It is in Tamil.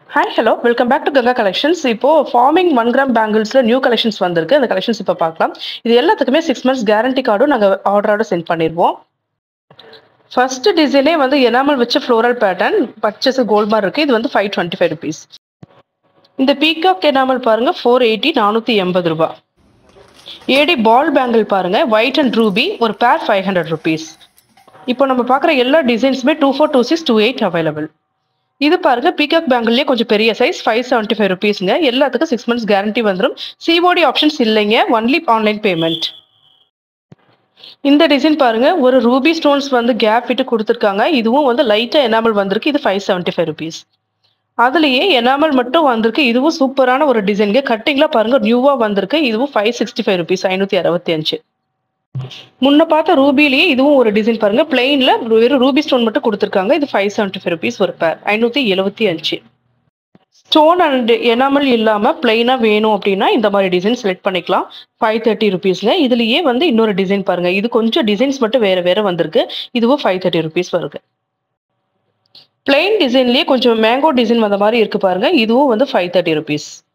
hi hello welcome back to Ganga collections இப்போ ஃபார்மிங் ஒன் கிராம் பேங்கிள்ஸ்ல நியூ கலெக்ஷன்ஸ் வந்திருக்கு அந்த கலெக்ஷன்ஸ் இப்போ பார்க்கலாம் இது எல்லாத்துக்குமே சிக்ஸ் மந்த்ஸ் கேரண்டி கார்டும் நாங்கள் ஆர்டரோட சென்ட் பண்ணிடுவோம் ஃபர்ஸ்ட் டிசைனே வந்து எனாமல் வச்ச ஃப்ளோரல் பேட்டர்ன் பர்ச்சேஸ் கோல்ட் மார் இருக்கு இது வந்து ஃபைவ் டுவெண்ட்டி ஃபைவ் ருபீஸ் இந்த பீகாக் எனாமல் பாருங்க ஃபோர் எயிட்டி நானூற்றி எண்பது ரூபா ஏடி பால் பேங்கிள் பாருங்க ஒயிட் அண்ட் ரூபி ஒரு பேர் ஃபைவ் ஹண்ட்ரட் ருபீஸ் இப்போ நம்ம பார்க்குற எல்லா டிசைன்ஸுமே two four two six two eight available இது பாருங்க பீகாக் பேங்கிள்லேயே கொஞ்சம் பெரிய சைஸ் ஃபைவ் செவன்ட்டி ஃபைவ் ருபீஸ்ங்க எல்லாத்துக்கும் சிக்ஸ் மந்த்ஸ் கேரண்டி வந்துடும் சிஓடி ஆப்ஷன்ஸ் இல்லைங்க ஒன்லி ஆன்லைன் பேமெண்ட் இந்த டிசைன் பாருங்க ஒரு ரூபி ஸ்டோன்ஸ் வந்து கேப் விட்டு கொடுத்துருக்காங்க இதுவும் வந்து லைட்டா எனாமல் வந்திருக்கு இது ஃபைவ் செவன்ட்டி ஃபைவ் ருபீஸ் அதுலயே எனாமல் மட்டும் வந்திருக்கு இதுவும் சூப்பரான ஒரு டிசைன்ங்க கட்டிங்ல பாருங்க நியூவா வந்திருக்கு இதுவும் ஃபைவ் சிக்ஸ்டி ஃபைவ் ருபீஸ் ஐநூத்தி அறுபத்தி அஞ்சு முன்ன பார்த்த ரூபிலேயே இதுவும் ஒரு டிசைன் பாருங்க பிளெயின்ல வெறும் ரூபி ஸ்டோன் மட்டும் கொடுத்துருக்காங்க இது ஃபைவ் செவன்ட்டி ஃபைவ் ருபீஸ் ஒரு பேர் ஐநூத்தி எழுபத்தி அஞ்சு ஸ்டோன் அண்ட் எனாமல் இல்லாம பிளெயினா வேணும் அப்படின்னா இந்த மாதிரி டிசைன் செலக்ட் பண்ணிக்கலாம் ஃபைவ் தேர்ட்டி ருபீஸ்ங்க இதுலயே வந்து இன்னொரு டிசைன் பாருங்க இது கொஞ்சம் டிசைன்ஸ் மட்டும் வேற வேற வந்திருக்கு இதுவும் ஃபைவ் தேர்ட்டி ருபீஸ் வருது பிளெயின் டிசைன்லயே கொஞ்சம் மேங்கோ டிசைன் வந்த மாதிரி இருக்கு பாருங்க இதுவும் வந்து ஃபைவ் தேர்ட்டி ருபீஸ்